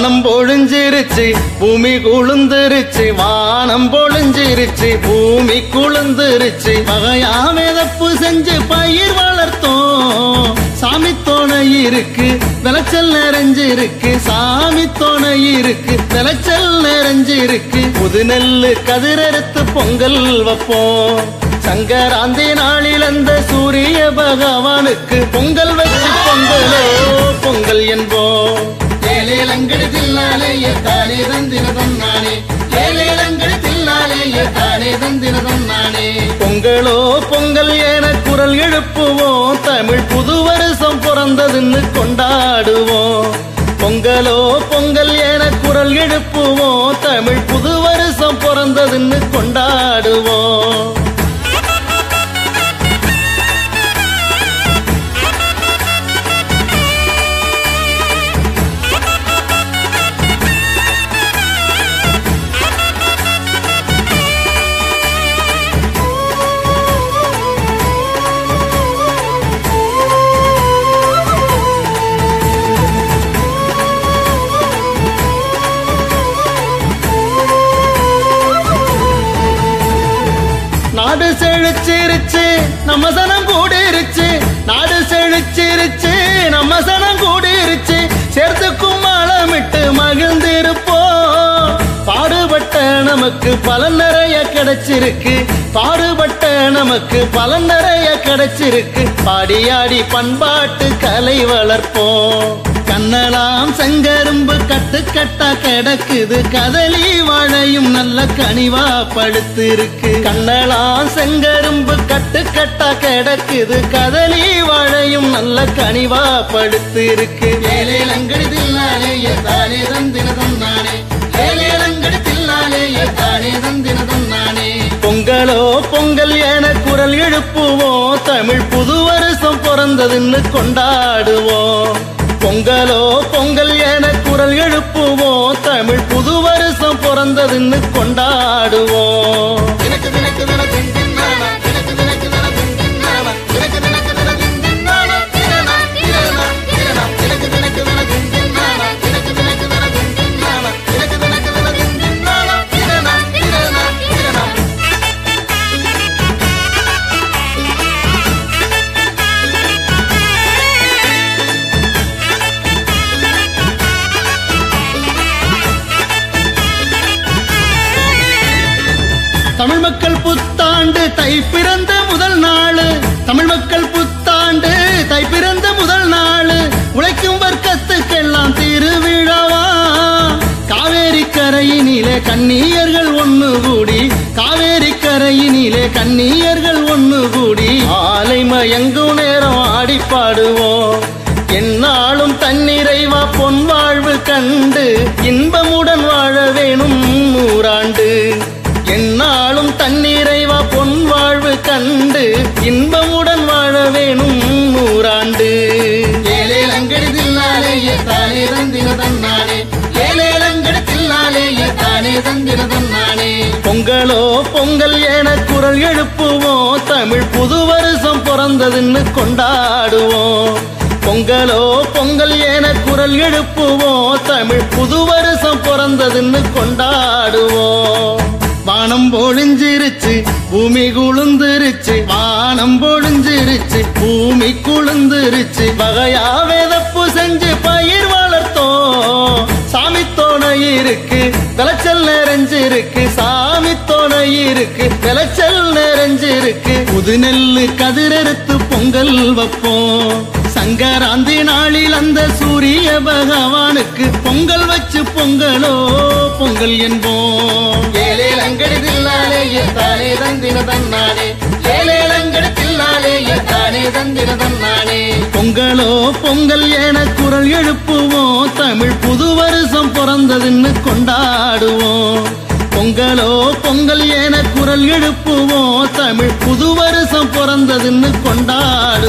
வானம் பொழிஞ்சிருச்சு பூமி குளுந்துருச்சு வானம் பொழிஞ்சிருச்சு பூமி குளுந்துருச்சு வகையா மிதப்பு செஞ்சு பயிர் வளர்த்தோம் சாமி துணை இருக்கு விளைச்சல் நிறைஞ்சிருக்கு சாமி துணை இருக்கு விளைச்சல் நிறைஞ்சிருக்கு புது நெல்லு கதிரெடுத்து பொங்கல் வைப்போம் சங்கராந்தி நாளில் அந்த சூரிய பகவானுக்கு பொங்கல் வச்சு பொங்கலோ பொங்கல் என்போம் ஏழேலங்கடி தில்லாலேயே தானே தந்திரதம் நானே ஏழேலங்கடி தில்லாலேயே தானே தந்திரதம் நானே பொங்கலோ பொங்கல் என குரல் எழுப்புவோம் தமிழ் புது வருஷம் பிறந்ததுன்னு கொண்டாடுவோம் பொங்கலோ பொங்கல் என குரல் எழுப்புவோம் தமிழ் புது வருஷம் பிறந்ததுன்னு கொண்டாடுவோம் நாடு செழிச்சிருச்சு நம்ம சனம் கூடிருச்சு நாடு செழிச்சிருச்சு நம்ம சனம் கூடிருச்சு சேர்த்து கும்மாளமிட்டு மகிழ்ந்திருப்போம் பாடுபட்ட நமக்கு பலன் நிறைய கிடைச்சிருக்கு பாடுபட்ட நமக்கு பலன் நிறைய கிடைச்சிருக்கு பாடியாடி பண்பாட்டு கலை வளர்ப்போம் கண்ணலாம் செங்கரும்பு கட்டு கட்டா கிடக்குது கதலி வாழையும் நல்ல கனிவா படுத்திருக்கு கண்ணலாம் செங்கரும்பு கட்டு கட்டா கிடக்குது கதலி வாழையும் நல்ல கனிவா படுத்திருக்கு ஏழேலங்கடி தில்லாலேயே தானே தந்தினதம் நானே ஏழேலங்கடி தில்லாலேயே தானே தந்தினதம் நானே பொங்கலோ பொங்கல் என குரல் எழுப்புவோம் தமிழ் புது வருஷம் பிறந்ததுன்னு கொண்டாடுவோம் பொங்கலோ பொங்கல் என குரல் எழுப்புவோம் தமிழ் புது வருஷம் பிறந்ததுன்னு கொண்டாடுவோம் எனக்கு எனக்கு தமிழ் மக்கள் புத்தாண்டு தை பிறந்த முதல் நாள் தமிழ் மக்கள் புத்தாண்டு தை பிறந்த முதல் நாள் உழைக்கும் வர்க்கத்துக்கெல்லாம் திருவிழாவா காவேரி கரையினிலே கன்னியர்கள் ஒண்ணு கூடி காவேரி கரையினிலே கன்னியர்கள் ஒண்ணு கூடி ஆலை மயங்கும் நேரம் ஆடி பாடுவோம் என்னாலும் தன்னிறைவா பொன் வாழ்வு கண்டு இன்பமுடன் வாழ வேணும் நூறாண்டு என்னாலும் தன்னிறைவா பொன் வாழ்வு கண்டு இன்பமுடன் வாழ வேணும் நூறாண்டு ஏழேலங்கடி தில்லாலேயே தானே தந்தினதன் நானே ஏழேலங்கடி தில்லாலேயே தானே தந்தினதன் நானே பொங்கலோ பொங்கல் என குரல் எழுப்புவோம் தமிழ் புது வருஷம் பிறந்ததுன்னு கொண்டாடுவோம் பொங்கலோ பொங்கல் என குரல் எழுப்புவோம் தமிழ் புது வருஷம் பிறந்ததுன்னு கொண்டாடுவோம் வானம் பொழிஞ்சிருச்சு பூமி குளுந்துருச்சு வானம் பொழிஞ்சிருச்சு பூமி குளுந்துருச்சு வகையா விதப்பு செஞ்சு பயிர் வளர்த்தோம் சாமி துணை இருக்கு விளைச்சல் நிறைஞ்சிருக்கு சாமி துணை இருக்கு விளைச்சல் நிறைஞ்சிருக்கு புது நெல்லு கதிரெடுத்து பொங்கல் வைப்போம் சங்கராந்தி நாளில் அந்த சூரிய பகவானுக்கு பொங்கல் வச்சு பொங்கலோ பொங்கல் என்போம் ஏழேலங்கடி தில்லாலேயே தானே தந்தினதன் நானே ஏழேலங்கடி தில்லாலேயே தானே தந்தினதன் நானே பொங்கலோ பொங்கல் என குரல் எழுப்புவோம் தமிழ் புது வருஷம் பிறந்ததுன்னு கொண்டாடுவோம் பொங்கலோ பொங்கல் என குரல் எழுப்புவோம் தமிழ் புது வருஷம் பிறந்ததுன்னு கொண்டாடுவோம்